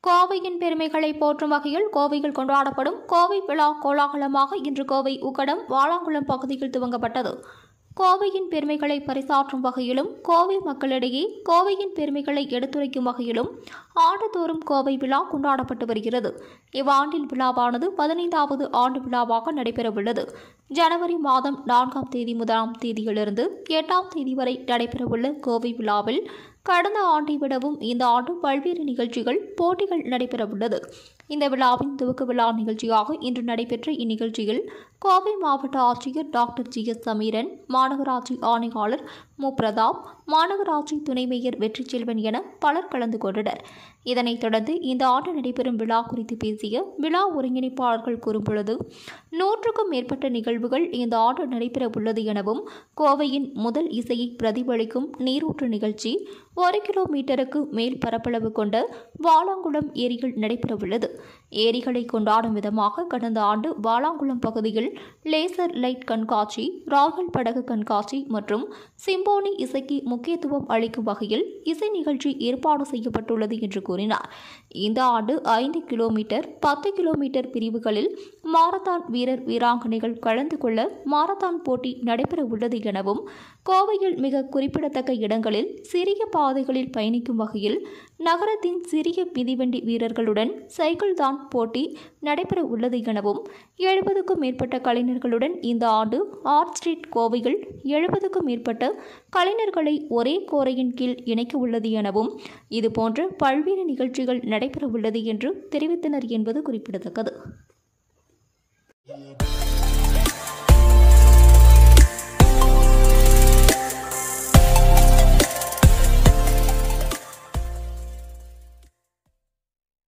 கோவையின் பெருமைகளை போற்றும் வகையில் கோவையில் கொண்டாடப்படும் கோவை விழா கோலாகலமாக இன்று கோவை உக்கடம் வாளாங்குளம் பகுதியில் துவங்கப்பட்டது கோவையின் பெருமைகளை பரிசாற்றும் வகையிலும் கோவை மக்களிடையே கோவையின் பெருமைகளை எடுத்துரைக்கும் வகையிலும் ஆண்டுதோறும் கோவை விழா கொண்டாடப்பட்டு வருகிறது இவ்வாண்டில் விழாவானது பதினைந்தாவது ஆண்டு விழாவாக நடைபெறவுள்ளது ஜனவரி மாதம் நான்காம் தேதி முதலாம் தேதியிலிருந்து எட்டாம் தேதி வரை நடைபெறவுள்ள கோவை விழாவில் கடந்த ஆண்டை விடவும் இந்த ஆண்டு பல்வேறு நிகழ்ச்சிகள் போட்டிகள் நடைபெறவுள்ளது இந்த விழாவின் துவக்க விழா நிகழ்ச்சியாக இன்று நடைபெற்ற இந்நிகழ்ச்சியில் கோவை மாவட்ட ஆட்சியர் டாக்டர் ஜி எஸ் சமீரன் மாநகராட்சி ஆணையாளர் மு பிரதாப் மாநகராட்சி துணை மேயர் வெற்றிச்செல்வன் என பலர் கலந்து கொண்டனர் இதனைத் தொடர்ந்து இந்த ஆண்டு நடைபெறும் விழா குறித்து பேசிய விழா ஒருங்கிணைப்பாளர்கள் கூறும்பொழுது நூற்றுக்கும் மேற்பட்ட நிகழ்வுகள் இந்த ஆண்டு நடைபெற உள்ளது எனவும் கோவையின் முதல் இசையை பிரதிபலிக்கும் நீரூற்று நிகழ்ச்சி ஒரு கிலோமீட்டருக்கு மேல் பரப்பளவு கொண்ட வாலாங்குளம் ஏரிகள் நடைபெறவுள்ளது ஏரிகளை கொண்டாடும் விதமாக கடந்த ஆண்டு வாலாங்குளம் பகுதியில் லேசர் லைட் கண்காட்சி ராயல் படகு கண்காட்சி மற்றும் சிம்போனி இசைக்கு முக்கியத்துவம் அளிக்கும் வகையில் இசை நிகழ்ச்சி ஏற்பாடு செய்யப்பட்டுள்ளது என்று கூறினார் இந்த ஆண்டு ஐந்து கிலோமீட்டர் பத்து கிலோமீட்டர் பிரிவுகளில் மாரத்தான் வீரர் வீராங்கனைகள் கலந்து கொள்ள மாரத்தான் போட்டி நடைபெற உள்ளது எனவும் கோவையில் மிக குறிப்பிடத்தக்க இடங்களில் சிறிய பாதைகளில் பயணிக்கும் வகையில் நகரத்தின் சிறிய மிதிவண்டி வீரர்களுடன் சைக்கிள் தான் போட்டி நடைபெற உள்ளது எனவும் எழுபதுக்கும் மேற்பட்ட கலைஞர்களுடன் இந்த ஆண்டு ஆர்ட் ஸ்ட்ரீட் கோவையில் எழுபதுக்கும் மேற்பட்ட கலைஞர்களை ஒரே கோரையின் கீழ் இணைக்க உள்ளது எனவும் இதுபோன்ற பல்வேறு நிகழ்ச்சிகள் நடைபெற உள்ளது என்று தெரிவித்தனர் என்பது குறிப்பிடத்தக்கது